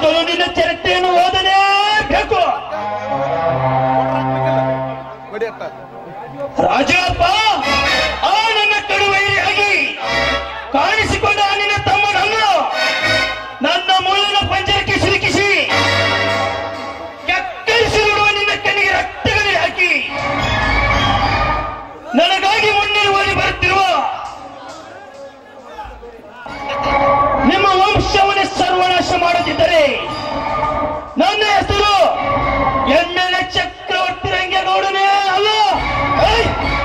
ಮೊದಲು ನಿನ್ನ ಚರಿತ್ರೆಯನ್ನು ಓದಲೇಬೇಕು ರಾಜಪ್ಪ ಆ ನನ್ನ ಕಡುವೈರಿಯಾಗಿ ಕಾಣಿಸಿಕೊಂಡ ಆ ನಿನ್ನ ತಮ್ಮನನ್ನು ನನ್ನ ಮುಳ್ಳಿನ ಪಂಜರಕ್ಕೆ ಸಿಲುಕಿಸಿ ಕತ್ತರಿಸಿ ಬಿಡುವ ನಿನ್ನ ಕಣ್ಣಿಗೆ ರಕ್ತಗಳಿ ಹಾಕಿ ನನಗಾಗಿ ಮುನ್ನೆಲೆ ಓಡಿ ಬರುತ್ತಿರುವ ನಿಮ್ಮ ವಂಶವನ್ನೇ ಸರ್ವನಾಶ ಮಾಡದಿದ್ದರೆ ನನ್ನ ಹೆಸರು ಎಮ್ಮೆಲೆ ಚಕ್ರವರ್ತಿ ರಂಗೇಗೌಡನೇ ಅಲ್ಲ ಏಯ್!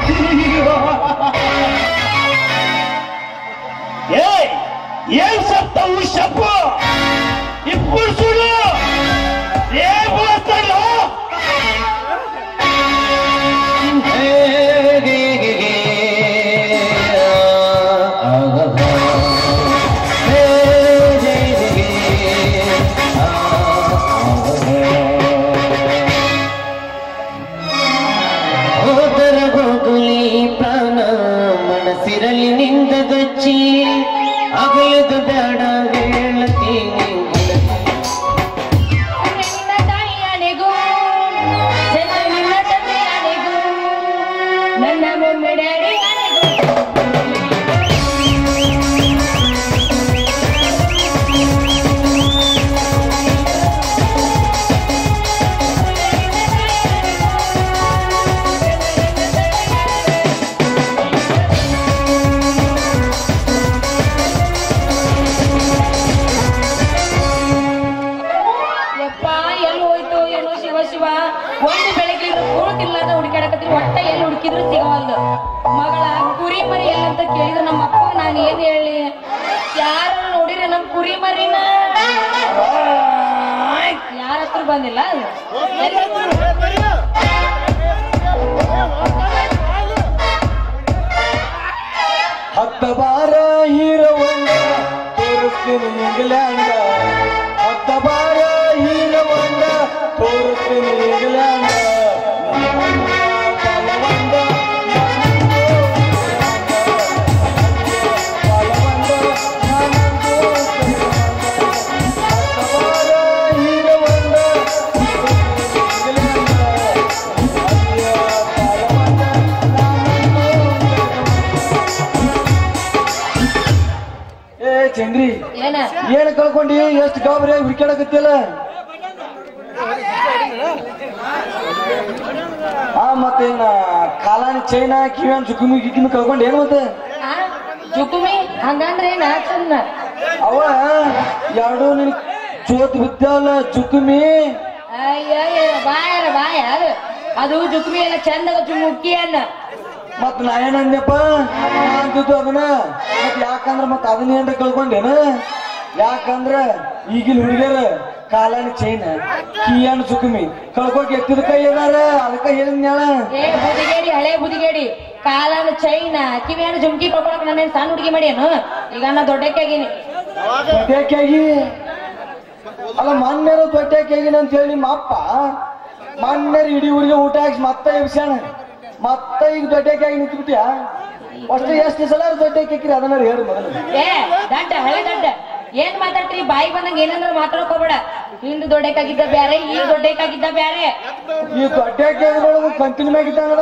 ಏಯ್ ಏನ್ ಸತ್ತವು ಶಪ್ಪ ఇప్పుడు చూడు రేపు వస్తాడు ಹೋದರ ಹೋಗಲಿ ಪ್ರಾಣ ಮನಸ್ಸಿರಲಿ ನಿಂದ ಗಚ್ಚಿ ಅಗಲದು ಬೇಡ ಹೇಳತೀನಿ ನಿನ್ನ ತಾಯಿಯನೆಗೂ ಜನ ನಿನ್ನ ತಂದೆಯನೆಗೂ ನನ್ನ ಮಮ್ಮಿ ಡ್ಯಾಡಿಯನೆಗೂ ಯಪ್ಪ ಎಲ್ಲಿ ಹೋಯ್ತು ಏನೋ ಶಿವ ಶಿವ ಒಂದು ಬೆಳಗ್ಗೆ ಕೂಳುತ್ತಿಲ್ಲದ ಹುಡುಕಾಡಕತ್ರಿ ಒಟ್ಟ ಎಲ್ಲಿ ಹುಡುಕಿದ್ರು ಸಿಗವಲ್ದು ಮಗಳ ಕುರಿ ಮರಿ ಎಲ್ಲ ಅಂತ ಕೇಳಿದ್ರೆ ನಮ್ಮ ಅಪ್ಪ ನಾನು ಏನ್ ಹೇಳಿ ಯಾರು ನೋಡಿರಿ ನಮ್ ಕುರಿ ಮರಿನ ಯಾರ ಹತ್ರ ಬಂದಿಲ್ಲ ಅದು ಹತ್ತ ಬಾರ ಹೀರವಂಡ ತೋರಿಸ್ತೀನಿ ಇಂಗ್ಲೆಂಡ ಹತ್ತ ಬಾರ ಹೀರವಂಡ ತೋರಿಸ್ತೀನಿ ಇಂಗ್ಲೆಂಡ ಬಲವಂಡ, ಬಲವಂಡ, ನಾನಂದು ಹತ್ತ ಬಾರ ಹೀರವಂಡ ತೋರಿಸ್ತೀನಿ ಇಂಗ್ಲೆಂಡ. ಅಯ್ಯ ಬಲವಂಡ, ನಾನಂದು ಏ ಚಂದ್ರಿ ಏನ ಏನ್ ಕಳ್ಕೊಂಡಿ ಎಷ್ಟು ಗಾಬರಿ ಹುಡುಕಾಡಕತ್ತಿಲ್ಲ ಆ ಮತ್ತೇನ ಕಾಲಾನಿ ಚೈನಾ ಕಿವಿಯನ್ ಜುಕುಮಿ ಗಿಕ್ಕಿಮಿ ಕಳ್ಕೊಂಡ್ ಏನ್ ಮತ್ತೆ ಆ? ಜುಕುಮಿ ಹಂಗಂದ್ರೆ ಏನ ಚಂದ ಅವ ಎರಡು ನಿನ್ ಚೋತ್ ಬಿದ್ದಾವಲ್ಲ ಜುಕುಮಿ ಅಯ್ಯ ಬಾಯರ ಬಾಯ ಅದು ಅದು ಜುಕುಮಿ ಎಲ್ಲ ಚಂದ ಜುಮುಕ್ಕಿ ಅನ್ನ ಮತ್ ನಾ ಏನಂದ್ಯಪ್ಪ ನಾ ಅಂತಿದ್ದು ಅದನ್ನ ಮತ್ ಯಾಕಂದ್ರ ಮತ್ ಅದನ್ನ ಏನ್ರ ಕಳ್ಕೊಂಡೇನ ಯಾಕಂದ್ರ ಈಗಿನ ಹುಡುಗಿಯರ ಕಾಲಾನಿ ಚೈನ ಕಿಯಾನ್ ಜುಕುಮಿ ಕಳ್ಕೊಕ್ ಎತ್ತಿದ ಕೈ ಅದಾರ ಅದಕ್ಕ ಹೇಳಿದ್ನ್ಯಾಳ ಏ ಬುದಿಗೇಡಿ ಹಳೆ ಬುದಿಗೇಡಿ ಕಾಲನ ಚೈನ ಕಿವಿಯನ್ನು ಜುಮ್ಕಿ ಕಳ್ಕೊಳಕ್ ನನ್ನ ಸಣ್ಣ ಹುಡುಗಿ ಮಾಡ್ಯಾನು ಈಗ ನಾ ದೊಡ್ಡಕ್ಕಾಗಿನಿ ದೊಡ್ಡಕ್ಕಾಗಿ ಅಲ್ಲ ಮೊನ್ನೆರು ದೊಡ್ಡಕ್ಕಾಗಿನ ಅಂತ ಹೇಳಿ ನಿಮ್ಮ ಅಪ್ಪ ಮೊನ್ನೆರು ಇಡೀ ಊರಿಗೆ ಊಟ ಹಾಕಿ ಮತ್ತೆ ಎಬ್ಸ್ಯಾಣ ಮತ್ತೆ ಈಗ ದೊಡ್ಡಕ್ಕಾಗಿ ನಿಂತ್ಬಿಟ್ಯಾ ಅಷ್ಟು ಎಷ್ಟು ಸಲ ದೊಡ್ಡಕ್ಕಾಕಿರಿ ಅದನ್ನ ಹೇಳಿ ಮೊದಲು ಏ ದಡ್ಡ ಹಳೆ ದಡ್ಡ ಏನ್ ಮಾತಾಡ್ತೀರಿ ಬಾಯಿ ಬಂದಂಗ ಏನಂದ್ರ ಮಾತಾಡಕ್ ಹೋಗ್ಬೇಡ ಹಿಂದ್ ದೊಡ್ಡಕ್ಕಾಗಿದ್ದ ಬ್ಯಾರೆ ಈಗ ದೊಡ್ಡಕ್ಕಾಗಿದ್ದ ಬ್ಯಾರೆ ಈ ದೊಡ್ಡಕ್ಕಾಗಿದೊಳಗು ಕಂಟಿನ್ಯೂ ಮ್ಯಾಗಿದ್ದಂಗದ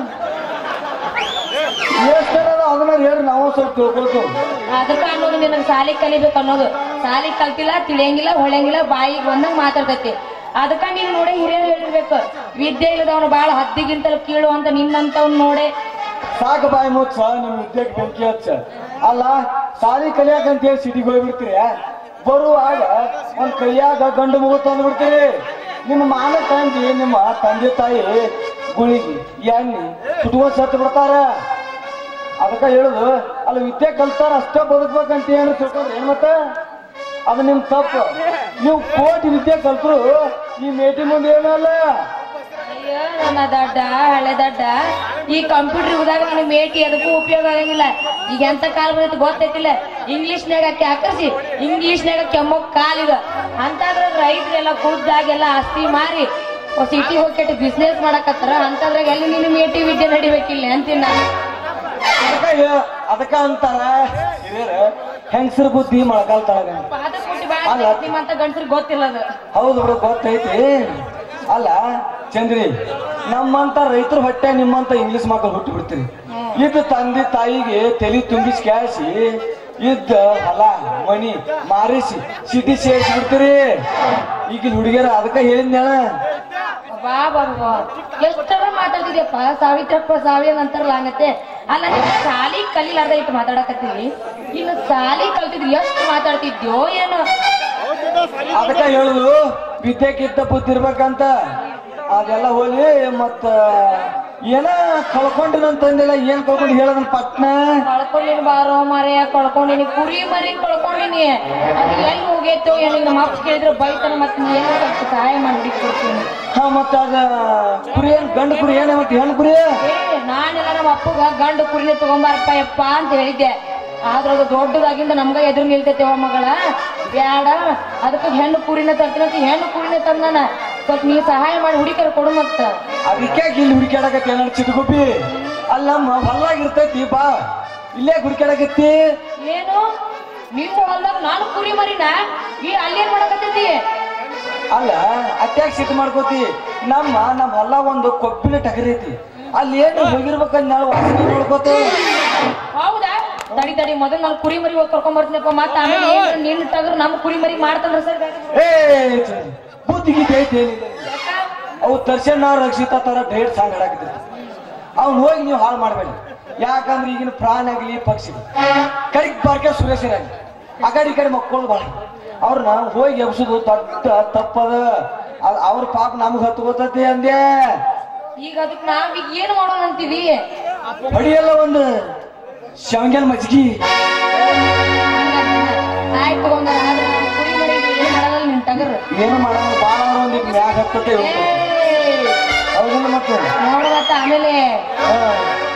ಎಷ್ಟು ಅದ ಅದನ್ನ ಹೇಳಿ ನಾವು ಸ್ವಲ್ಪ ತಿಳ್ಕೊಳ್ತು ಅದಕ್ಕ ಅನ್ನೋದು ನಿನಗ್ ಸಾಲಿ ಕಲಿಬೇಕು ಅನ್ನೋದು ಸಾಲಿ ಕಲ್ತಿಲ್ಲ ತಿಳಿಯಂಗಿಲ್ಲ ಹೊಳೆಯಂಗಿಲ್ಲ ಬಾಯಿಗೆ ಬಂದಂಗ ಮಾತಾಡ್ತೈತಿ ಅದಕ್ಕ ನೀನು ನೋಡೇ ಹಿರಿಯರು ಹೇಳಿರ್ಬೇಕು ವಿದ್ಯೆ ಇಲ್ಲದವನು ಬಾಳ ಹದ್ದಿಗಿಂತಲೂ ಕೀಳು ಅಂತ ನಿನ್ನಂತವ್ನ ನೋಡೆ ಸಾಕು ಬಾಯಿ ಮುಚ್ಚ ನಿಮ್ ವಿದ್ಯೆಗೆ ಬೆಂಕಿ ಹಚ್ಚ ಅಲ್ಲ ಸಾಲಿ ಕಲಿಯಾಕ ಅಂತ ಹೇಳಿ ಸಿಟಿಗೆ ಹೋಗ್ಬಿಡ್ತೀರಿ ಬರುವಾಗ ಒಂದ್ ಕೈಯಾಗ ಗಂಡು ಮಗು ತಂದು ಬಿಡ್ತೀರಿ ನಿಮ್ಮ ಮಾನ ತಂದಿ ನಿಮ್ಮ ತಂದೆ ತಾಯಿ ಗುಳಿಗಿ ಎಣ್ಣೆ ಕುಟ್ಕೊಂಡ್ ಸತ್ತು ಬಿಡ್ತಾರ ಅದಕ್ಕ ಹೇಳುದು ಅಲ್ಲಿ ವಿದ್ಯೆ ಕಲ್ತಾರ ಅಷ್ಟೇ ಬದುಕ್ಬೇಕಂತ ಏನು ತಿಳ್ಕೊಂಡ್ರೆ ಏನ್ ಮತ್ತ ಅದು ನಿಮ್ ತಪ್ಪು ನೀವು ಕೋಟಿ ವಿದ್ಯೆ ಕಲ್ತರು ಈ ಮೇಟಿ ಮುಂದೆ ಏನಲ್ಲ ಅಯ್ಯೋ ನನ್ನ ದಡ್ಡ ಹಳೆ ದಡ್ಡ ಈ ಕಂಪ್ಯೂಟರ್ ಹೋದಾಗ ನನಗೆ ಮೇಟಿ ಅದಕ್ಕೂ ಉಪಯೋಗ ಆಗಂಗಿಲ್ಲ ಈಗ ಎಂತ ಕಾಲ ಬಂದೈತಿ ಗೊತ್ತೈತಿಲ್ಲ ಇಂಗ್ಲಿಷ್ನ್ಯಾಗ ಹಾಕರ್ಸಿ ಇಂಗ್ಲಿಷ್ನ್ಯಾಗ ಕೆಮ್ಮಕ್ ಕಾಲಿದ ಅಂತಂದ್ರ ರೈತರೆಲ್ಲ ಕುಡ್ದಾಗೆಲ್ಲ ಆಸ್ತಿ ಮಾರಿ ಸಿಟಿ ಹೋಗಿ ಬಿಸ್ನೆಸ್ ಮಾಡಕತ್ತಾರ ಅಂತದ್ರಾಗ ಎಲ್ಲಿ ನೀನು ಮೇಟಿ ವಿದ್ಯೆ ನಡಿಬೇಕಿಲ್ಲ ಅಂತೀನಿ ನಾನು ಅದಕ್ಕ ಹೇ- ಅದಕ್ಕ ಅಂತಾರ ಹಿರಿಯರು ಹೆಂಗಸರ ಬುದ್ಧಿ ಮೊಳಕಾಲ್ ತಳಗ ಪಾದ ಕೊಟ್ಟು ಬಾಳ ಅಲ್ಲ. ನಿಮ್ಮಂತ ಗಂಡಸ್ರಿಗೆ ಗೊತ್ತಿಲ್ಲ ಅದು ಹೌದು ಬಿಡು ಗೊತ್ತೈತಿ ಅಲ್ಲ ಚಂದ್ರಿ ನಮ್ಮಂತ ರೈತರ ಹೊಟ್ಟೆ ನಿಮ್ಮಂತ ಇಂಗ್ಲಿಷ್ ಮಕ್ಕಳು ಹುಟ್ಟಿ ಬಿಡ್ತೀರಿ ಇದ್ದ ತಂದೆ ತಾಯಿಗೆ ತಲೆ ತುಂಬಿಸಿ ಕ್ಯಾಸಿ ಇದ್ದ ಹೊಲ ಮನಿ ಮಾರಿಸಿ ಸಿಟಿ ಸೇರಿಸಿ ಬಿಡ್ತೀರಿ ಈಗ ಹುಡುಗಿಯರ ಅದಕ್ಕ ಹೇಳಿದ್ನೇಳ ಬಾ ಬಾ ಬಾ ಎಷ್ಟರ ಮಾತಾಡ್ತಿದ್ಯಪ್ಪ ಸಾವಿತ್ರಪ್ಪ ಸಾವಿ ಅಂತಾರಲ್ಲ ಹಂಗತ್ತೆ ಅಲ್ಲ ನೀನು ಸಾಲಿ ಕಲಿಲಾರ್ದ ಇಟ್ಟು ಮಾತಾಡಕತ್ತೀವಿ ಇನ್ನು ಸಾಲಿ ಕಲ್ತಿದ್ರು ಎಷ್ಟು ಮಾತಾಡ್ತಿದ್ಯೋ ಏನೋ ಅದಕ್ಕ ಹೇಳುದು ವಿದ್ಯೆಕ್ಕಿಂತ ಬುದ್ಧಿ ಇರ್ಬೇಕಂತ ಅದೆಲ್ಲ ಹೋಲಿ ಮತ್ತ ಏನ ಕಳ್ಕೊಂಡಿನಂತಂದಿಲ್ಲ ಏನ್ ಕಳ್ಕೊಂಡು ಹೇಳದನ್ ಪಟ್ನ ಕಳ್ಕೊಂಡಿನಿ ಬಾರೋ ಮರೆಯ ಕಳ್ಕೊಂಡಿನಿ ಕುರಿ ಮರಿ ಕಳ್ಕೊಂಡಿನಿ ಅದು ಎಲ್ಲಿ ಹೋಗೈತೋ ಏನೋ ನಮ್ಮ ಅಪ್ಪ ಕೇಳಿದ್ರೆ ಬೈತಾನ ಮತ್ತೆ ನೀ ಏನೋ ಸ್ವಲ್ಪ ಸಹಾಯ ಮಾಡಿ ಹುಡುಕಿ ಕೊಡ್ತೀನಿ ಹಾ ಮತ್ತ ಅದ ಕುರಿ ಏನ್ ಗಂಡು ಕುರಿ ಏನ ಮತ್ತೆ ಹೆಣ್ಣು ಕುರಿ ಏ ನಾನೆಲ್ಲ ನಮ್ಮ ಅಪ್ಪಗ ಗಂಡು ಕುರಿನೇ ತಗೊಂಬಾರಪ್ಪ ಯಪ್ಪ ಅಂತ ಹೇಳಿದ್ದೆ ಆದ್ರ ಅದು ದೊಡ್ಡದಾಗಿಂದ ನಮ್ಗ ಎದುರು ನಿಲ್ತೈತೆ ಅವ ಮಗಳ ಬ್ಯಾಡ ಅದಕ್ಕೆ ಹೆಣ್ಣು ಕುರಿನ ತರ್ತೀನಿ ಅಂತ ಹೆಣ್ಣು ಕುರಿನೇ ತಂದಾನ ಸ್ವಲ್ಪ ನೀ ಸಹಾಯ ಮಾಡಿ ಹುಡುಕರ ಕೊಡು ಮತ್ತ ಅದಕ್ಕೆ ಇಲ್ಲಿ ಹುಡುಕ್ಯಾಡಕತ್ತಿ ಏನಾರ ಚಿಟ್ಗುಬ್ಬಿ ಅಲ್ಲಮ್ಮ ಹೊಲ್ಲಾಗ ಇರ್ತೈತಿ ಬಾ ಇಲ್ಲೇ ಹುಡುಕ್ಯಾಡಕತ್ತಿ ಏನು ನಿಮ್ಮ ಹೊಲ್ದಾಗ ನಾನು ಕುರಿ ಮರಿನ ಈ ಅಲ್ಲೇನ್ ಮಾಡಕತ್ತೈತಿ ಅಲ್ಲ ಅಟ್ಯಾಕ್ ಸಿಟ್ಟು ಮಾಡ್ಕೋತಿ ನಮ್ಮ ನಮ್ಮ ಹೊಲ ಒಂದು ಕೊಬ್ಬಿನ ಟಗರಿ ಐತಿ ಅಲ್ಲಿ ಏನು ಹೋಗಿರ್ಬೇಕಂತ ನಾವು ವಾಸನೆ ನೋಡ್ಕೋತ ಹೌದಾ ತಡಿ ತಡಿ ಮೊದಲು ನಾನು ಕುರಿ ಮರಿ ಹೋಗಿ ಕರ್ಕೊಂಡ್ ಬರ್ತೀನಪ್ಪ ಮತ್ತೆ ಆಮೇಲೆ ಏನ್ರ ನಿನ್ನ ತಗರು ನಮ್ಮ ಕುರಿ ಮರಿ ಮಾಡ್ತಾನ್ರ ಸರ್ ಏ ಬುದ್ಧಿ ಗೀತೆ ಐತಿ ಏನಿಲ್ಲ ಅವು ದರ್ಶನ ರಕ್ಷಿತ ತರ ಡೇಟ್ ಸಾಂಗ್ ಹಾಡಾಕಿದ್ರು ಅವ್ನು ಹೋಗಿ ನೀವು ಹಾಳು ಮಾಡಬೇಡಿ ಯಾಕಂದ್ರೆ ಈಗಿನ ಪ್ರಾಣಿ ಆಗಲಿ ಪಕ್ಷಿ ಕಡಿಗೆ ಬಾರ್ಕೆ ಸುರೇಶರಾಗಿ ಆ ಕಡೆ ಈ ಕಡೆ ಮಕ್ಕಳು ಬಾಳ ಅವ್ರನ್ನ ಹೋಗಿ ಎಬ್ಸುದು ದೊಡ್ಡ ತಪ್ಪದ ಅದ್ ಅವ್ರ ಪಾಪ ನಮ್ಗೆ ಹತ್ತು ಗೊತ್ತೈತಿ ಅಂದೆ ಈಗ ಅದಕ್ಕೆ ನಾವೀಗ ಏನು ಮಾಡೋಣ ಅಂತೀವಿ ಹೊಡಿಯಲ್ಲ ಒಂದು ಶವಂಗನ್ ಮಜ್ಗಿ ಆಯ್ತು ತಗೊಂಡ ಆದ್ರೆ ನಾನ್ ಕುರಿ ಮರಿ ಏನು ಮಾಡಲ್ಲ ನಿನ್ ಟಗರು ಏನು ಮಾಡೋಣ ಬಾಳ ಒಂದಿಟ್ಟು ಮ್ಯಾಗ ಹತ್ತತೆ ಏ, ಹೌದಿಲ್ಲ ಮತ್ತೆ ನೋಡು ಮತ್ತೆ ಆಮೇಲೆ ಹಾ.